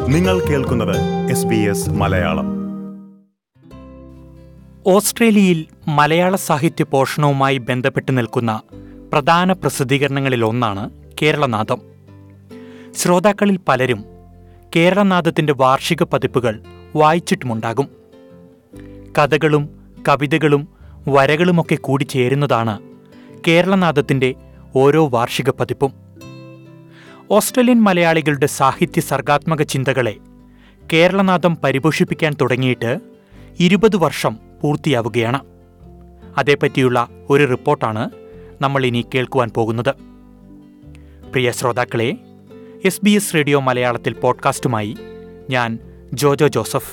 നിങ്ങൾ കേൾക്കുന്നത് S B S Malayalam ഓസ്ട്രേലിയയിൽ മലയാള സാഹിത്യ പോഷണവുമായി ബന്ധപ്പെട്ട് നിൽക്കുന്ന പ്രധാന പ്രസിദ്ധീകരണങ്ങളിലൊന്നാണ് കേരളനാദം ശ്രോതാക്കളിൽ പലരും കേരളനാദത്തിന്റെ വാർഷിക പതിപ്പുകൾ വായിച്ചിട്ടുമുണ്ടാകും കഥകളും കവിതകളും വരകളുമൊക്കെ കൂടിച്ചേരുന്നതാണ് കേരളനാദത്തിന്റെ ഓരോ വാർഷിക പതിപ്പും ഓസ്ട്രേലിയൻ മലയാളികളുടെ സാഹിത്യ സർഗാത്മക ചിന്തകളെ കേരളനാദം പരിപോഷിപ്പിക്കാൻ തുടങ്ങിയിട്ട് ഇരുപത് വർഷം പൂർത്തിയാവുകയാണ് അതേപ്പറ്റിയുള്ള ഒരു റിപ്പോർട്ടാണ് നമ്മൾ ഇനി കേൾക്കുവാൻ പോകുന്നത് പ്രിയ ശ്രോതാക്കളെ എസ് ബി എസ് റേഡിയോ മലയാളത്തിൽ പോഡ്കാസ്റ്റുമായി ഞാൻ ജോജോ ജോസഫ്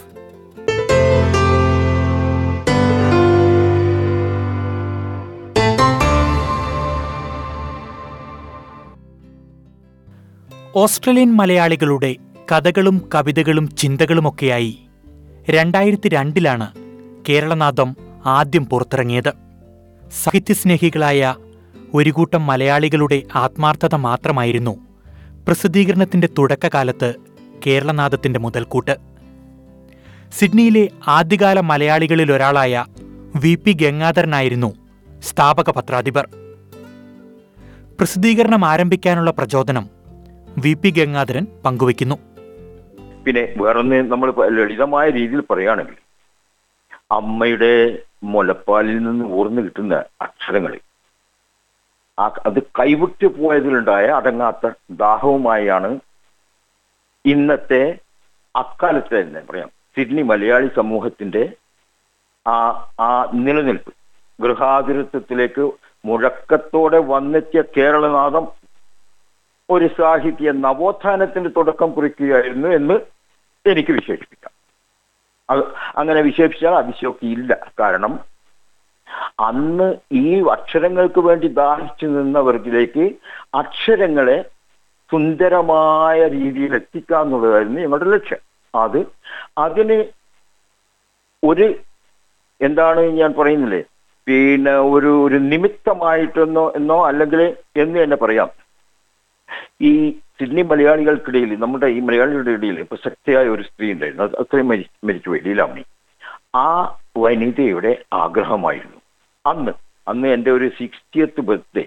ഓസ്ട്രേലിയൻ മലയാളികളുടെ കഥകളും കവിതകളും ചിന്തകളുമൊക്കെയായി രണ്ടായിരത്തി രണ്ടിലാണ് കേരളനാദം ആദ്യം പുറത്തിറങ്ങിയത് സാഹിത്യസ്നേഹികളായ ഒരു കൂട്ടം മലയാളികളുടെ ആത്മാർത്ഥത മാത്രമായിരുന്നു പ്രസിദ്ധീകരണത്തിന്റെ തുടക്കകാലത്ത് കേരളനാദത്തിന്റെ മുതൽക്കൂട്ട് സിഡ്നിയിലെ ആദ്യകാല മലയാളികളിൽ ഒരാളായ വി പി ഗംഗാധരനായിരുന്നു സ്ഥാപക പത്രാധിപർ പ്രസിദ്ധീകരണം ആരംഭിക്കാനുള്ള പ്രചോദനം വി പി ഗംഗാധരൻ പങ്കുവയ്ക്കുന്നു പിന്നെ വേറൊന്ന് നമ്മൾ ലളിതമായ രീതിയിൽ പറയുകയാണെങ്കിൽ അമ്മയുടെ മുലപ്പാലിൽ നിന്ന് ഊർന്നു കിട്ടുന്ന അക്ഷരങ്ങൾ ആ അത് കൈവിട്ടു പോയതിലുണ്ടായ അടങ്ങാത്ത ദാഹവുമായാണ് ഇന്നത്തെ അക്കാലത്തെ തന്നെ പറയാം സിഡ്നി മലയാളി സമൂഹത്തിന്റെ ആ ആ നിലനിൽപ്പ് ഗൃഹാതിരത്വത്തിലേക്ക് മുഴക്കത്തോടെ വന്നെത്തിയ കേരളനാഥം ഒരു സാഹിത്യ നവോത്ഥാനത്തിന് തുടക്കം കുറിക്കുകയായിരുന്നു എന്ന് എനിക്ക് വിശേഷിപ്പിക്കാം അത് അങ്ങനെ വിശേഷിച്ചാൽ അതിശയോക്തിയില്ല കാരണം അന്ന് ഈ അക്ഷരങ്ങൾക്ക് വേണ്ടി ദാഹിച്ചു നിന്നവർക്കിലേക്ക് അക്ഷരങ്ങളെ സുന്ദരമായ രീതിയിൽ എത്തിക്കുക എന്നുള്ളതായിരുന്നു ഞങ്ങളുടെ ലക്ഷ്യം അത് അതിന് ഒരു എന്താണ് ഞാൻ പറയുന്നില്ലേ പിന്നെ ഒരു ഒരു നിമിത്തമായിട്ടെന്നോ എന്നോ അല്ലെങ്കിൽ എന്ന് തന്നെ പറയാം ഈ സിഡ്നി മലയാളികൾക്കിടയിൽ നമ്മുടെ ഈ മലയാളികളുടെ ഇടയിൽ പ്രസക്തിയായ ഒരു സ്ത്രീ ഉണ്ടായിരുന്നു അത് അത്രയും മരി മരിച്ചുപോയി ലീലാമണി ആ വനിതയുടെ ആഗ്രഹമായിരുന്നു അന്ന് അന്ന് എൻ്റെ ഒരു സിക്സ്റ്റിയത്ത് ബർത്ത്ഡേ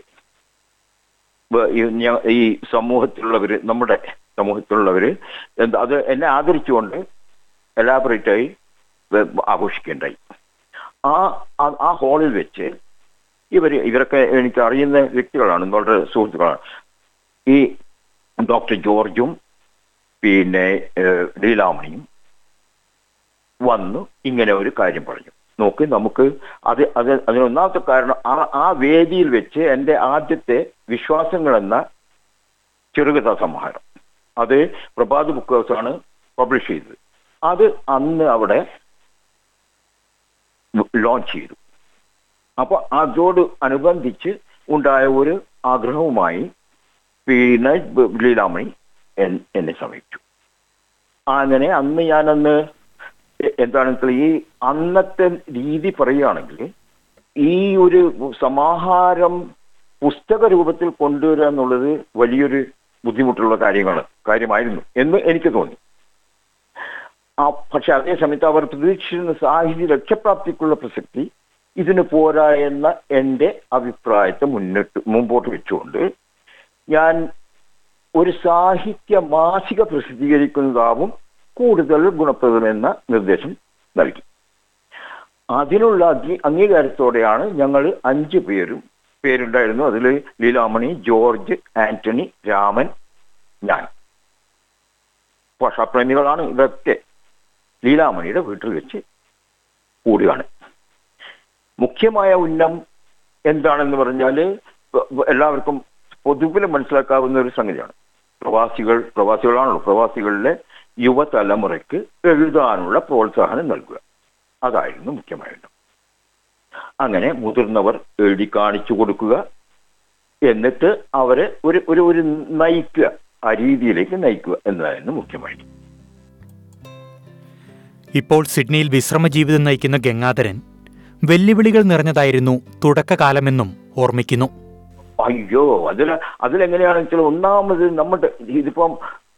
ഈ സമൂഹത്തിലുള്ളവര് നമ്മുടെ സമൂഹത്തിലുള്ളവര് എന്താ അത് എന്നെ ആദരിച്ചുകൊണ്ട് എലാബറേറ്റായി ആഘോഷിക്കേണ്ടായി ആ ആ ഹാളിൽ വെച്ച് ഇവർ ഇവരൊക്കെ എനിക്ക് അറിയുന്ന വ്യക്തികളാണ് വളരെ സുഹൃത്തുക്കളാണ് ഈ ഡോക്ടർ ജോർജും പിന്നെ ലീലാമണിയും വന്നു ഇങ്ങനെ ഒരു കാര്യം പറഞ്ഞു നോക്ക് നമുക്ക് അത് അത് അതിനൊന്നാമത്തെ കാരണം ആ ആ വേദിയിൽ വെച്ച് എൻ്റെ ആദ്യത്തെ വിശ്വാസങ്ങൾ എന്ന ചെറുകഥാ സമാഹാരം അത് പ്രഭാത് ബുക്ക് ഹൗസ് ആണ് പബ്ലിഷ് ചെയ്തത് അത് അന്ന് അവിടെ ലോഞ്ച് ചെയ്തു അപ്പൊ അതോട് അനുബന്ധിച്ച് ഉണ്ടായ ഒരു ആഗ്രഹവുമായി പിന്നെ ലീലാമണി എന്നെ സമീപിച്ചു അങ്ങനെ അന്ന് ഞാനന്ന് എന്താണെന്ന് വെച്ചാൽ ഈ അന്നത്തെ രീതി പറയുകയാണെങ്കിൽ ഈ ഒരു സമാഹാരം പുസ്തക രൂപത്തിൽ കൊണ്ടുവരിക എന്നുള്ളത് വലിയൊരു ബുദ്ധിമുട്ടുള്ള കാര്യങ്ങൾ കാര്യമായിരുന്നു എന്ന് എനിക്ക് തോന്നി ആ പക്ഷെ അതേ സമയത്ത് അവർ പ്രതീക്ഷിച്ചിരുന്ന സാഹിത്യ ലക്ഷ്യപ്രാപ്തിക്കുള്ള പ്രസക്തി ഇതിന് പോരാ എന്ന എൻ്റെ അഭിപ്രായത്തെ മുന്നിട്ട് മുമ്പോട്ട് വെച്ചുകൊണ്ട് ഞാൻ ഒരു സാഹിത്യ മാസിക പ്രസിദ്ധീകരിക്കുന്നതാവും കൂടുതൽ ഗുണപ്രദമെന്ന നിർദ്ദേശം നൽകി അതിനുള്ള അംഗീ അംഗീകാരത്തോടെയാണ് ഞങ്ങൾ അഞ്ചു പേരും പേരുണ്ടായിരുന്നു അതിൽ ലീലാമണി ജോർജ് ആന്റണി രാമൻ ഞാൻ ഭാഷാപ്രേമികളാണ് ഇതൊക്കെ ലീലാമണിയുടെ വീട്ടിൽ വെച്ച് കൂടുകയാണ് മുഖ്യമായ ഉന്നം എന്താണെന്ന് പറഞ്ഞാൽ എല്ലാവർക്കും പൊതുവിൽ മനസ്സിലാക്കാവുന്ന ഒരു സംഗതിയാണ് പ്രവാസികൾ പ്രവാസികളാണല്ലോ പ്രവാസികളിലെ യുവതലമുറയ്ക്ക് എഴുതാനുള്ള പ്രോത്സാഹനം നൽകുക അതായിരുന്നു മുഖ്യമായിട്ട് അങ്ങനെ മുതിർന്നവർ എഴുതി കാണിച്ചു കൊടുക്കുക എന്നിട്ട് അവരെ ഒരു ഒരു ഒരു നയിക്കുക ആ രീതിയിലേക്ക് നയിക്കുക എന്നതായിരുന്നു മുഖ്യമായിട്ട് ഇപ്പോൾ സിഡ്നിയിൽ വിശ്രമ ജീവിതം നയിക്കുന്ന ഗംഗാധരൻ വെല്ലുവിളികൾ നിറഞ്ഞതായിരുന്നു തുടക്കകാലമെന്നും ഓർമ്മിക്കുന്നു അയ്യോ അതിൽ അതിലെങ്ങനെയാണെന്ന് വെച്ചാൽ ഒന്നാമത് നമ്മുടെ ഇതിപ്പം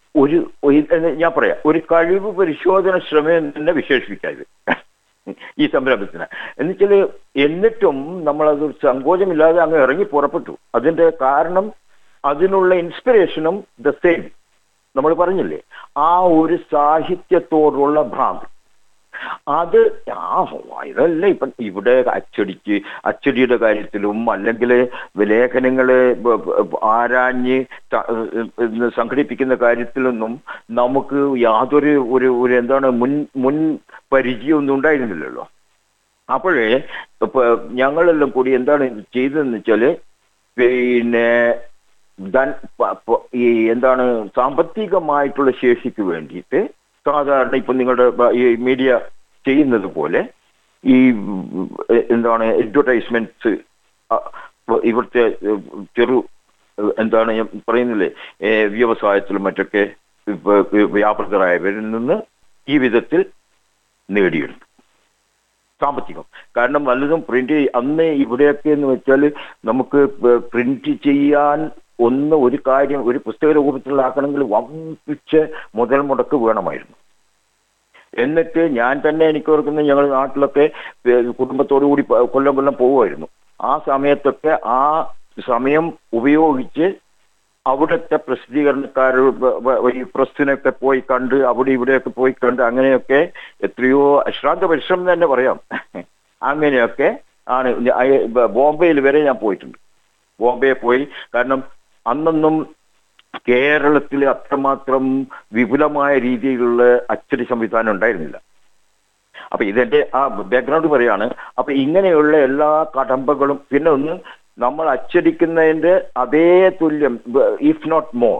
ഒരു ഒരു- എന്ന് ഞാൻ പറയാം ഒരു കഴിവ് പരിശോധന ശ്രമം എന്ന് തന്നെ വിശേഷിപ്പിക്കാം ഇത് ഈ സംരംഭത്തിന് എന്നുവെച്ചാൽ എന്നിട്ടും നമ്മളത് സങ്കോചമില്ലാതെ അങ്ങ് ഇറങ്ങി പുറപ്പെട്ടു അതിന്റെ കാരണം അതിനുള്ള ഇൻസ്പിറേഷനും ദ സെയിം നമ്മൾ പറഞ്ഞില്ലേ ആ ഒരു സാഹിത്യത്തോടുള്ള ഭ്രാന്തി അത് ആ ഇതല്ല ഇപ്പൊ ഇവിടെ അച്ചടിക്ക് അച്ചടിയുടെ കാര്യത്തിലും അല്ലെങ്കിൽ ലേഖനങ്ങള് ബ- ബ- ആരാഞ്ഞ് ത- ഏഹ് സംഘടിപ്പിക്കുന്ന കാര്യത്തിലൊന്നും നമുക്ക് യാതൊരു ഒരു ഒരു എന്താണ് മുൻ മുൻ പരിചയമൊന്നും ഉണ്ടായിരുന്നില്ലല്ലോ അപ്പോഴേ ഇപ്പൊ ഞങ്ങളെല്ലാം കൂടി എന്താണ് ചെയ്തതെന്ന് വെച്ചാല് പിന്നെ ധൻ- പ- പ- ഈ എന്താണ് സാമ്പത്തികമായിട്ടുള്ള ശേഷിക്ക് വേണ്ടിയിട്ട് സാധാരണ ഇപ്പൊ നിങ്ങളുടെ ബ- ഈ മീഡിയ ചെയ്യുന്നത് പോലെ ഈ ഉം, എ- എന്താണ് അഡ്വർടൈസ്മെന്റ്സ് ഇവിടുത്തെ ഏ, ചെറു ഏ, എന്താണ് ഞാൻ പറയുന്നില്ലേ ഏ, വ്യവസായത്തിലും മറ്റൊക്കെ ഇപ്പൊ വ്യാപൃതരായവരിൽ നിന്ന് ഈ വിധത്തിൽ നേടിയെടുത്തു സാമ്പത്തികം കാരണം വല്ലതും പ്രിന്റ് അന്ന് ഇവിടെയൊക്കെ എന്ന് വെച്ചാൽ നമുക്ക് പ്രിന്റ് ചെയ്യാൻ ഒന്ന് ഒരു കാര്യം ഒരു പുസ്തക രൂപത്തിലാക്കണമെങ്കിൽ വമ്പിച്ച് മുതൽ മുടക്ക് വേണമായിരുന്നു എന്നിട്ട് ഞാൻ തന്നെ എനിക്ക് ഓർക്കുന്ന ഞങ്ങൾ നാട്ടിലൊക്കെ ഏ, കുടുംബത്തോടു കൂടി പ- കൊല്ലം കൊല്ലം പോകുമായിരുന്നു ആ സമയത്തൊക്കെ ആ സമയം ഉപയോഗിച്ച് അവിടുത്തെ പ്രസിദ്ധീകരണക്കാർ വ- വ- ഈ പ്രസ്സിനൊക്കെ പോയി കണ്ട് അവിടെ ഇവിടെയൊക്കെ പോയി കണ്ട് അങ്ങനെയൊക്കെ എത്രയോ അശ്രാന്ത പരിശ്രമം തന്നെ പറയാം അങ്ങനെയൊക്കെ ആണ് ഞ- അയ- ബ- ബോംബെയിൽ വരെ ഞാൻ പോയിട്ടുണ്ട് ബോംബെ പോയി കാരണം അന്നൊന്നും കേരളത്തിൽ അത്രമാത്രം വിപുലമായ രീതിയിലുള്ള അച്ചടി സംവിധാനം ഉണ്ടായിരുന്നില്ല അപ്പൊ ഇതെന്റെ ആ ബാക്ക്ഗ്രൗണ്ട് പറയാണ് അപ്പൊ ഇങ്ങനെയുള്ള എല്ലാ കടമ്പകളും പിന്നെ ഒന്ന് നമ്മൾ അച്ചടിക്കുന്നതിന്റെ അതേ തുല്യം ഇഫ് നോട്ട് മോർ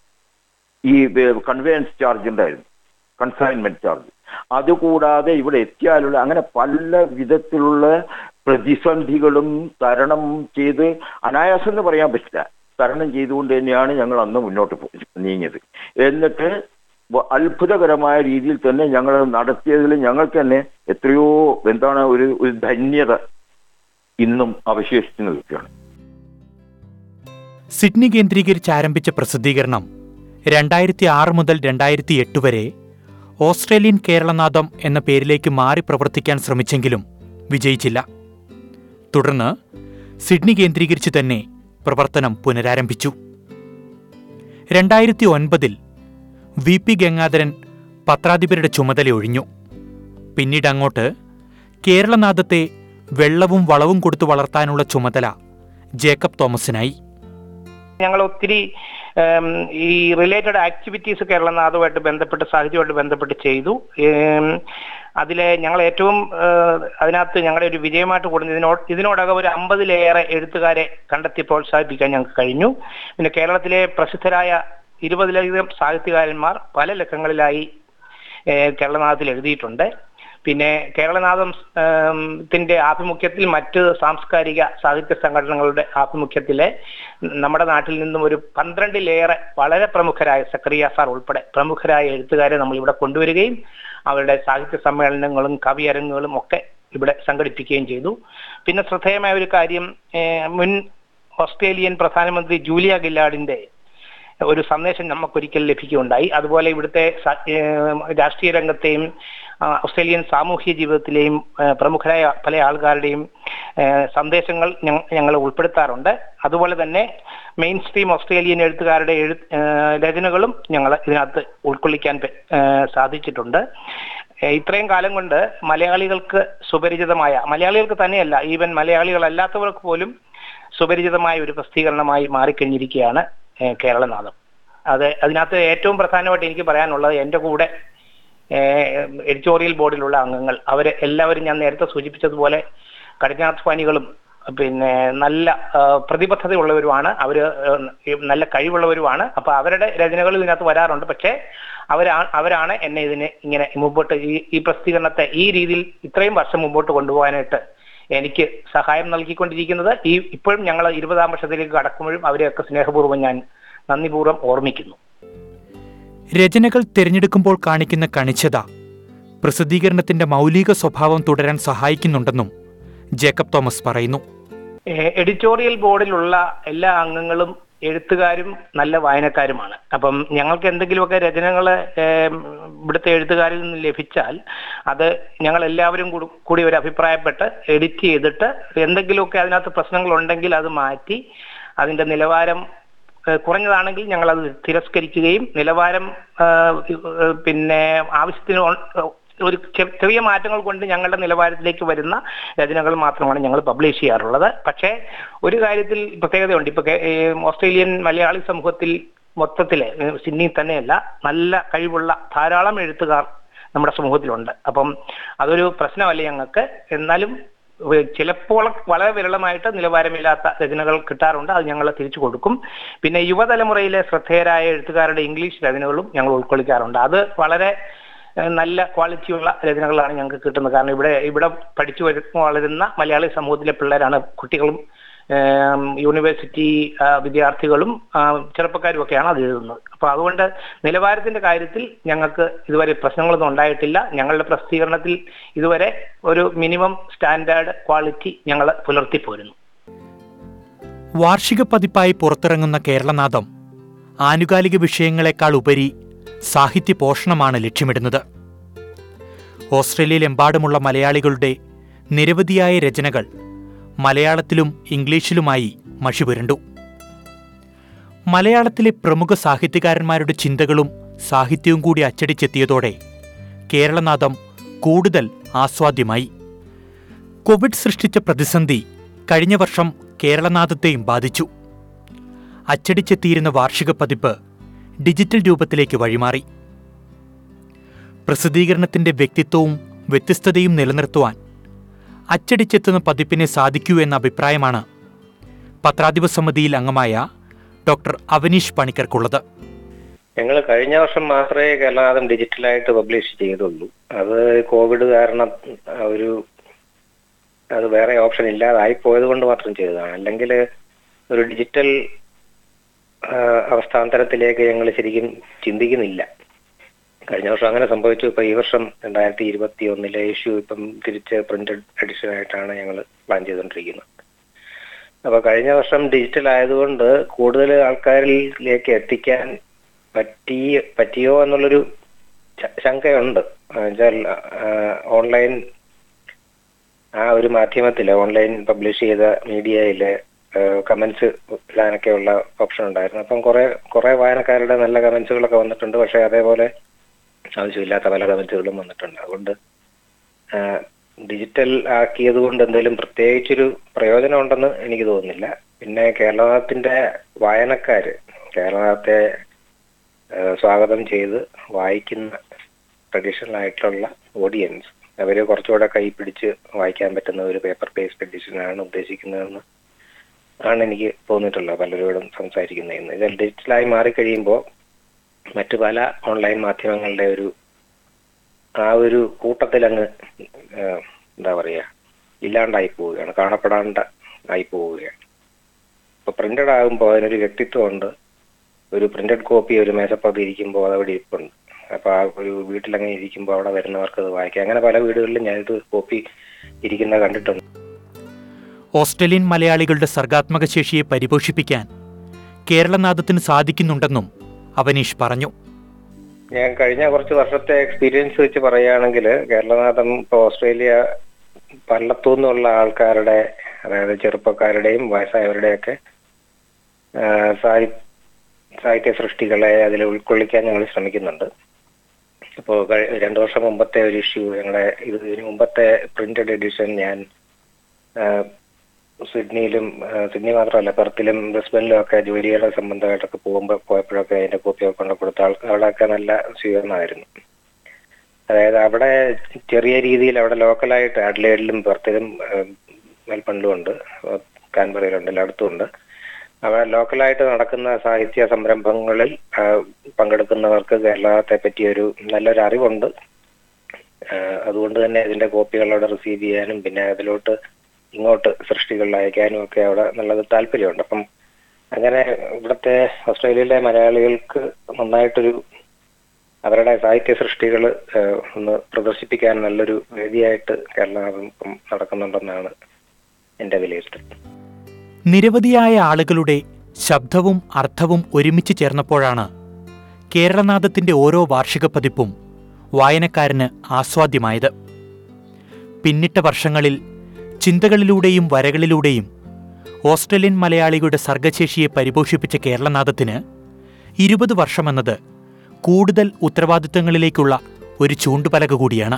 ഈ കൺവെയൻസ് ചാർജ് ഉണ്ടായിരുന്നു കൺസൈൻമെന്റ് ചാർജ് അതുകൂടാതെ ഇവിടെ എത്തിയാലുള്ള അങ്ങനെ പല വിധത്തിലുള്ള പ്രതിസന്ധികളും തരണം ചെയ്ത് അനായാസം എന്ന് പറയാൻ പറ്റില്ല തരണം ചെയ്തുകൊണ്ട് തന്നെയാണ് ഞങ്ങൾ അന്ന് മുന്നോട്ട് പോ- നീങ്ങിയത് എന്നിട്ട് വ- അത്ഭുതകരമായ രീതിയിൽ തന്നെ ഞങ്ങൾ നടത്തിയതിൽ ഞങ്ങൾക്ക് തന്നെ എത്രയോ എന്താണ് ഒരു ഒരു ധന്യത ഇന്നും അവശേഷിച്ചു നിൽക്കുകയാണ് സിഡ്നി കേന്ദ്രീകരിച്ച് ആരംഭിച്ച പ്രസിദ്ധീകരണം രണ്ടായിരത്തി ആറ് മുതൽ രണ്ടായിരത്തി എട്ട് വരെ ഓസ്ട്രേലിയൻ കേരളനാദം എന്ന പേരിലേക്ക് മാറി പ്രവർത്തിക്കാൻ ശ്രമിച്ചെങ്കിലും വിജയിച്ചില്ല തുടർന്ന് സിഡ്നി കേന്ദ്രീകരിച്ച് തന്നെ പ്രവർത്തനം പുനരാരംഭിച്ചു രണ്ടായിരത്തി ഒൻപതിൽ വി പി ഗംഗാധരൻ പത്രാധിപരുടെ ചുമതല ഒഴിഞ്ഞു പിന്നീട് അങ്ങോട്ട് കേരളനാദത്തെ വെള്ളവും വളവും കൊടുത്തു വളർത്താനുള്ള ചുമതല ജേക്കബ് തോമസിനായി ഞങ്ങൾ ഒത്തിരി ഉം, ഈ റിലേറ്റഡ് ആക്ടിവിറ്റീസ് കേരളനാഥുമായിട്ട് ബന്ധപ്പെട്ട് സാഹിത്യമായിട്ട് ബന്ധപ്പെട്ട് ചെയ്തു ഉം, അതിലെ ഞങ്ങൾ ഏറ്റവും ഏഹ്, അതിനകത്ത് ഞങ്ങളുടെ ഒരു വിജയമായിട്ട് കൂടുന്നത് ഇതിനോട് ഇതിനോടകം ഒരു അമ്പതിലേറെ എഴുത്തുകാരെ കണ്ടെത്തി പ്രോത്സാഹിപ്പിക്കാൻ ഞങ്ങൾക്ക് കഴിഞ്ഞു പിന്നെ കേരളത്തിലെ പ്രസിദ്ധരായ ഇരുപതിലധികം സാഹിത്യകാരന്മാർ പല ലക്കങ്ങളിലായി ഏഹ്, കേരളനാഥത്തിൽ എഴുതിയിട്ടുണ്ട് പിന്നെ കേരളനാഥം ഉം, ത്തിന്റെ ആഭിമുഖ്യത്തിൽ മറ്റ് സാംസ്കാരിക സാഹിത്യ സംഘടനകളുടെ ആഭിമുഖ്യത്തിലെ നമ്മുടെ നാട്ടിൽ നിന്നും ഒരു പന്ത്രണ്ടിലേറെ വളരെ പ്രമുഖരായ സക്രിയ സാർ ഉൾപ്പെടെ പ്രമുഖരായ എഴുത്തുകാരെ നമ്മൾ ഇവിടെ കൊണ്ടുവരികയും അവരുടെ സാഹിത്യ സമ്മേളനങ്ങളും കവിയരങ്ങുകളും ഒക്കെ ഇവിടെ സംഘടിപ്പിക്കുകയും ചെയ്തു പിന്നെ ശ്രദ്ധേയമായ ഒരു കാര്യം ഏഹ്, മുൻ ഓസ്ട്രേലിയൻ പ്രധാനമന്ത്രി ജൂലിയ ഗില്ലാഡിന്റെ ഒരു സന്ദേശം നമുക്കൊരിക്കൽ ലഭിക്കുകയുണ്ടായി അതുപോലെ ഇവിടുത്തെ സ- ഏഹ് രാഷ്ട്രീയ രംഗത്തെയും ആ, ഓസ്ട്രേലിയൻ സാമൂഹ്യ ജീവിതത്തിലെയും ഏഹ് പ്രമുഖരായ പല ആൾക്കാരുടെയും ഏഹ് സന്ദേശങ്ങൾ ഞങ്ങൾ ഉൾപ്പെടുത്താറുണ്ട് അതുപോലെ തന്നെ മെയിൻ സ്ട്രീം ഓസ്ട്രേലിയൻ എഴുത്തുകാരുടെ എഴു ഏഹ് രചനകളും ഞങ്ങൾ ഇതിനകത്ത് ഉൾക്കൊള്ളിക്കാൻ പ- ഏഹ് സാധിച്ചിട്ടുണ്ട് ഏഹ് ഇത്രയും കാലം കൊണ്ട് മലയാളികൾക്ക് സുപരിചിതമായ മലയാളികൾക്ക് തന്നെയല്ല ഈവൻ മലയാളികളല്ലാത്തവർക്ക് പോലും സുപരിചിതമായ ഒരു പ്രസിദ്ധീകരണമായി മാറിക്കഴിഞ്ഞിരിക്കുകയാണ് ഏഹ് കേരളനാഥം അത് അതിനകത്ത് ഏറ്റവും പ്രധാനമായിട്ട് എനിക്ക് പറയാനുള്ളത് എൻ്റെ കൂടെ എഡിറ്റോറിയൽ ബോർഡിലുള്ള അംഗങ്ങൾ അവരെ എല്ലാവരും ഞാൻ നേരത്തെ സൂചിപ്പിച്ചതുപോലെ കഠിനാധ്വാനികളും പിന്നെ നല്ല ആ, പ്രതിബദ്ധതയുള്ളവരുമാണ് അവര് ആ, ഈ നല്ല കഴിവുള്ളവരുമാണ് അപ്പൊ അവരുടെ രചനകൾ ഇതിനകത്ത് വരാറുണ്ട് പക്ഷേ അവരാ അവരാണ് എന്നെ ഇതിനെ ഇങ്ങനെ മുമ്പോട്ട് ഈ ഈ പ്രസിദ്ധീകരണത്തെ ഈ രീതിയിൽ ഇത്രയും വർഷം മുമ്പോട്ട് കൊണ്ടുപോകാനായിട്ട് എനിക്ക് സഹായം നൽകിക്കൊണ്ടിരിക്കുന്നത് ഈ ഇപ്പോഴും ഞങ്ങൾ ഇരുപതാം വർഷത്തിലേക്ക് കടക്കുമ്പോഴും അവരെയൊക്കെ സ്നേഹപൂർവ്വം ഞാൻ നന്ദിപൂർവ്വം ഓർമ്മിക്കുന്നു രചനകൾ തിരഞ്ഞെടുക്കുമ്പോൾ കാണിക്കുന്ന കണിച്ചത പ്രസിദ്ധീകരണത്തിന്റെ മൗലിക സ്വഭാവം തുടരാൻ സഹായിക്കുന്നുണ്ടെന്നും ജേക്കബ് തോമസ് പറയുന്നു ഏഹ് എഡിറ്റോറിയൽ ബോർഡിലുള്ള എല്ലാ അംഗങ്ങളും എഴുത്തുകാരും നല്ല വായനക്കാരുമാണ് അപ്പം ഞങ്ങൾക്ക് എന്തെങ്കിലുമൊക്കെ രചനകൾ ഇവിടുത്തെ എഴുത്തുകാരിൽ നിന്ന് ലഭിച്ചാൽ അത് ഞങ്ങൾ എല്ലാവരും കൂടി കൂടി ഒരു അഭിപ്രായപ്പെട്ട് എഡിറ്റ് ചെയ്തിട്ട് എന്തെങ്കിലുമൊക്കെ അതിനകത്ത് പ്രശ്നങ്ങളുണ്ടെങ്കിൽ അത് മാറ്റി അതിന്റെ നിലവാരം ഏഹ് കുറഞ്ഞതാണെങ്കിൽ ഞങ്ങൾ അത് തിരസ്കരിക്കുകയും നിലവാരം ഏഹ് ഏഹ് പിന്നെ ആവശ്യത്തിന് ഉൾ- ഒരു ചെ- ചെറിയ മാറ്റങ്ങൾ കൊണ്ട് ഞങ്ങളുടെ നിലവാരത്തിലേക്ക് വരുന്ന രചനകൾ മാത്രമാണ് ഞങ്ങൾ പബ്ലിഷ് ചെയ്യാറുള്ളത് പക്ഷേ ഒരു കാര്യത്തിൽ പ്രത്യേകതയുണ്ട് ഇപ്പൊ കേ- ഏഹ് ഓസ്ട്രേലിയൻ മലയാളി സമൂഹത്തിൽ മൊത്തത്തില് ഏഹ് സിഡ്നി തന്നെയല്ല നല്ല കഴിവുള്ള ധാരാളം എഴുത്തുകാർ നമ്മുടെ സമൂഹത്തിലുണ്ട് അപ്പം അതൊരു പ്രശ്നമല്ല ഞങ്ങൾക്ക് എന്നാലും ഏഹ് ചിലപ്പോൾ വളരെ വിരളമായിട്ട് നിലവാരമില്ലാത്ത രചനകൾ കിട്ടാറുണ്ട് അത് ഞങ്ങൾ തിരിച്ചു കൊടുക്കും പിന്നെ യുവതലമുറയിലെ ശ്രദ്ധേയരായ എഴുത്തുകാരുടെ ഇംഗ്ലീഷ് രചനകളും ഞങ്ങൾ ഉൾക്കൊള്ളിക്കാറുണ്ട് അത് വളരെ ഏഹ് നല്ല ക്വാളിറ്റിയുള്ള രചനകളാണ് ഞങ്ങൾക്ക് കിട്ടുന്നത് കാരണം ഇവിടെ ഇവിടെ പഠിച്ചു വരു- വളരുന്ന മലയാളി സമൂഹത്തിലെ പിള്ളേരാണ് കുട്ടികളും ഏം, യൂണിവേഴ്സിറ്റി ആ, വിദ്യാർത്ഥികളും ആ, ചെറുപ്പക്കാരും ഒക്കെയാണ് അത് എഴുതുന്നത് അപ്പൊ അതുകൊണ്ട് നിലവാരത്തിന്റെ കാര്യത്തിൽ ഞങ്ങൾക്ക് ഇതുവരെ പ്രശ്നങ്ങളൊന്നും ഉണ്ടായിട്ടില്ല ഞങ്ങളുടെ പ്രസിദ്ധീകരണത്തിൽ ഇതുവരെ ഒരു മിനിമം സ്റ്റാൻഡേർഡ് ക്വാളിറ്റി ഞങ്ങൾ പുലർത്തി പോരുന്നു വാർഷിക പതിപ്പായി പുറത്തിറങ്ങുന്ന കേരളനാദം ആനുകാലിക വിഷയങ്ങളെക്കാൾ ഉപരി സാഹിത്യ പോഷണമാണ് ലക്ഷ്യമിടുന്നത് ഓസ്ട്രേലിയയിലെമ്പാടുമുള്ള മലയാളികളുടെ നിരവധിയായ രചനകൾ മലയാളത്തിലും ഇംഗ്ലീഷിലുമായി മഷിപുരണ്ടു മലയാളത്തിലെ പ്രമുഖ സാഹിത്യകാരന്മാരുടെ ചിന്തകളും സാഹിത്യവും കൂടി അച്ചടിച്ചെത്തിയതോടെ കേരളനാദം കൂടുതൽ ആസ്വാദ്യമായി കോവിഡ് സൃഷ്ടിച്ച പ്രതിസന്ധി കഴിഞ്ഞ വർഷം കേരളനാദത്തെയും ബാധിച്ചു അച്ചടിച്ചെത്തിയിരുന്ന വാർഷിക പതിപ്പ് ഡിജിറ്റൽ രൂപത്തിലേക്ക് വഴിമാറി പ്രസിദ്ധീകരണത്തിന്റെ വ്യക്തിത്വവും വ്യത്യസ്തതയും നിലനിർത്തുവാൻ അച്ചടിച്ചെത്തുന്ന പതിപ്പിനെ സാധിക്കൂ എന്ന അഭിപ്രായമാണ് പത്രാധിപ സമിതിയിൽ അംഗമായ ഡോക്ടർ അവനീഷ് പണിക്കർക്കുള്ളത് ഞങ്ങൾ കഴിഞ്ഞ വർഷം മാത്രമേ കേരളനാഥം ഡിജിറ്റലായിട്ട് പബ്ലിഷ് ചെയ്തുള്ളൂ അത് കോവിഡ് കാരണം ആ ഒരു അത് വേറെ ഓപ്ഷൻ ഇല്ലാതായി പോയത് കൊണ്ട് മാത്രം ചെയ്തതാണ് അല്ലെങ്കിൽ ഒരു ഡിജിറ്റൽ ആ, അവസ്ഥാന്തരത്തിലേക്ക് ഞങ്ങൾ ശരിക്കും ചിന്തിക്കുന്നില്ല കഴിഞ്ഞ വർഷം അങ്ങനെ സംഭവിച്ചു ഇപ്പൊ ഈ വർഷം രണ്ടായിരത്തി ഇരുപത്തി ഒന്നിലെ ഇഷ്യൂ ഇപ്പം തിരിച്ച് പ്രിന്റഡ് എഡിഷൻ ആയിട്ടാണ് ഞങ്ങൾ പ്ലാൻ ചെയ്തുകൊണ്ടിരിക്കുന്നത് അപ്പൊ കഴിഞ്ഞ വർഷം ഡിജിറ്റൽ ആയതുകൊണ്ട് കൂടുതൽ ആൾക്കാരിലേക്ക് എത്തിക്കാൻ പറ്റി പറ്റിയോ എന്നുള്ളൊരു ശ- ശങ്കയുണ്ട് എന്നുവെച്ചാൽ ഓൺലൈൻ ആ ഒരു മാധ്യമത്തില് ഓൺലൈൻ പബ്ലിഷ് ചെയ്ത മീഡിയയില് കമന്റ്സ് ഇടാനൊക്കെയുള്ള ഓപ്ഷൻ ഉണ്ടായിരുന്നു അപ്പം കുറെ കുറെ വായനക്കാരുടെ നല്ല കമന്റ്സുകളൊക്കെ വന്നിട്ടുണ്ട് പക്ഷെ അതേപോലെ ആവശ്യമില്ലാത്ത പല കമന്റ്സുകളും വന്നിട്ടുണ്ട് അതുകൊണ്ട് ഡിജിറ്റൽ ആക്കിയത് കൊണ്ട് എന്തെങ്കിലും പ്രത്യേകിച്ചൊരു പ്രയോജനം ഉണ്ടെന്ന് എനിക്ക് തോന്നുന്നില്ല പിന്നെ കേരളത്തിന്റെ വായനക്കാര് കേരളത്തെ ഏഹ് സ്വാഗതം ചെയ്ത് വായിക്കുന്ന ട്രഡീഷണൽ ആയിട്ടുള്ള ഓഡിയൻസ് അവര് കുറച്ചുകൂടെ കൈ പിടിച്ച് വായിക്കാൻ പറ്റുന്ന ഒരു പേപ്പർ ബേസ്ഡ് എഡിഷനാണ് ഉദ്ദേശിക്കുന്നതെന്ന് ആണ് എനിക്ക് തോന്നിയിട്ടുള്ളത് പലരോടും സംസാരിക്കുന്നതെന്ന് ഇത് ഡിജിറ്റലായി മാറിക്കഴിയുമ്പോൾ മറ്റു പല ഓൺലൈൻ മാധ്യമങ്ങളുടെ ഒരു ആ ഒരു കൂട്ടത്തിൽ അങ്ങ് ഏഹ് എന്താ പറയാ ഇല്ലാണ്ടായി പോവുകയാണ് കാണപ്പെടാണ്ട ആയി പോവുകയാണ് ഇപ്പൊ പ്രിന്റഡ് ആകുമ്പോൾ അതിനൊരു വ്യക്തിത്വമുണ്ട് ഒരു പ്രിന്റഡ് കോപ്പി ഒരു മേശപ്പുറത്ത് ഇരിക്കുമ്പോൾ അതവിടെ ഇരിപ്പുണ്ട് അപ്പൊ ആ ഒരു വീട്ടിലങ്ങനെ ഇരിക്കുമ്പോൾ അവിടെ വരുന്നവർക്ക് അത് വായിക്കാം അങ്ങനെ പല വീടുകളിലും ഞാനിത് കോപ്പി ഇരിക്കുന്ന കണ്ടിട്ടുണ്ട് ഓസ്ട്രേലിയൻ മലയാളികളുടെ സർഗാത്മക ശേഷിയെ പരിപോഷിപ്പിക്കാൻ കേരളനാദത്തിന് സാധിക്കുന്നുണ്ടെന്നും അവനീഷ് പറഞ്ഞു ഞാൻ കഴിഞ്ഞ കുറച്ച് വർഷത്തെ എക്സ്പീരിയൻസ് വെച്ച് പറയുകയാണെങ്കിൽ കേരളനാഥം ഇപ്പൊ ഓസ്ട്രേലിയ പല്ലത്തു നിന്നുള്ള ആൾക്കാരുടെ അതായത് ചെറുപ്പക്കാരുടെയും വയസ്സായവരുടെയൊക്കെ ആ, സാഹി സാഹിത്യ സൃഷ്ടികളെ അതിൽ ഉൾക്കൊള്ളിക്കാൻ ഞങ്ങൾ ശ്രമിക്കുന്നുണ്ട് അപ്പോൾ രണ്ടു വർഷം മുമ്പത്തെ ഒരു ഇഷ്യൂ ഞങ്ങളുടെ ഇത് ഇതിന് മുമ്പത്തെ പ്രിന്റഡ് എഡിഷൻ ഞാൻ ആ, സിഡ്നിയിലും ആ, സിഡ്നി മാത്രമല്ല പെർത്തിലും ബ്രിസ്ബനിലും ഒക്കെ ജോലിയുടെ സംബന്ധമായിട്ടൊക്കെ പോകുമ്പോൾ പോയപ്പോഴൊക്കെ അതിന്റെ കോപ്പിയൊക്കെ കൊണ്ട് കൊടുത്ത ആൾ അവിടെയൊക്കെ നല്ല സ്വീകരണമായിരുന്നു അതായത് അവിടെ ചെറിയ രീതിയിൽ അവിടെ ലോക്കലായിട്ട് ആഡ്ലേഡിലും പെർത്തിലും ആ, മെൽബണിലും ഉണ്ട് കാൻബറയിലുണ്ട് എല്ലായിടത്തും ഉണ്ട് അവിടെ ലോക്കലായിട്ട് നടക്കുന്ന സാഹിത്യ സംരംഭങ്ങളിൽ ആ, പങ്കെടുക്കുന്നവർക്ക് കേരളത്തെ പറ്റി ഒരു നല്ലൊരു അറിവുണ്ട് ആ, അതുകൊണ്ട് തന്നെ ഇതിന്റെ കോപ്പികൾ അവിടെ റിസീവ് ചെയ്യാനും പിന്നെ അതിലോട്ട് ഇങ്ങോട്ട് സൃഷ്ടികൾ അയക്കാനും ഒക്കെ അവിടെ നല്ലത് താല്പര്യമുണ്ട് അപ്പം അങ്ങനെ ഇവിടുത്തെ ഓസ്ട്രേലിയയിലെ മലയാളികൾക്ക് നന്നായിട്ടൊരു അവരുടെ സാഹിത്യ സൃഷ്ടികൾ ഒന്ന് പ്രദർശിപ്പിക്കാൻ നല്ലൊരു വേദിയായിട്ട് കേരളം ഇപ്പം നടക്കുന്നുണ്ടെന്നാണ് എന്റെ വിലയിരുത്തൽ നിരവധിയായ ആളുകളുടെ ശബ്ദവും അർത്ഥവും ഒരുമിച്ച് ചേർന്നപ്പോഴാണ് കേരളനാദത്തിന്റെ ഓരോ വാർഷിക പതിപ്പും വായനക്കാരന് ആസ്വാദ്യമായത് പിന്നിട്ട വർഷങ്ങളിൽ ചിന്തകളിലൂടെയും വരകളിലൂടെയും ഓസ്ട്രേലിയൻ മലയാളികളുടെ സർഗശേഷിയെ പരിപോഷിപ്പിച്ച കേരളനാദത്തിന് ഇരുപത് വർഷമെന്നത് കൂടുതൽ ഉത്തരവാദിത്തങ്ങളിലേക്കുള്ള ഒരു ചൂണ്ടുപലക കൂടിയാണ്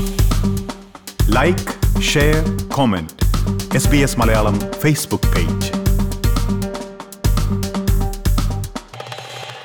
like share comment S B S Malayalam Facebook page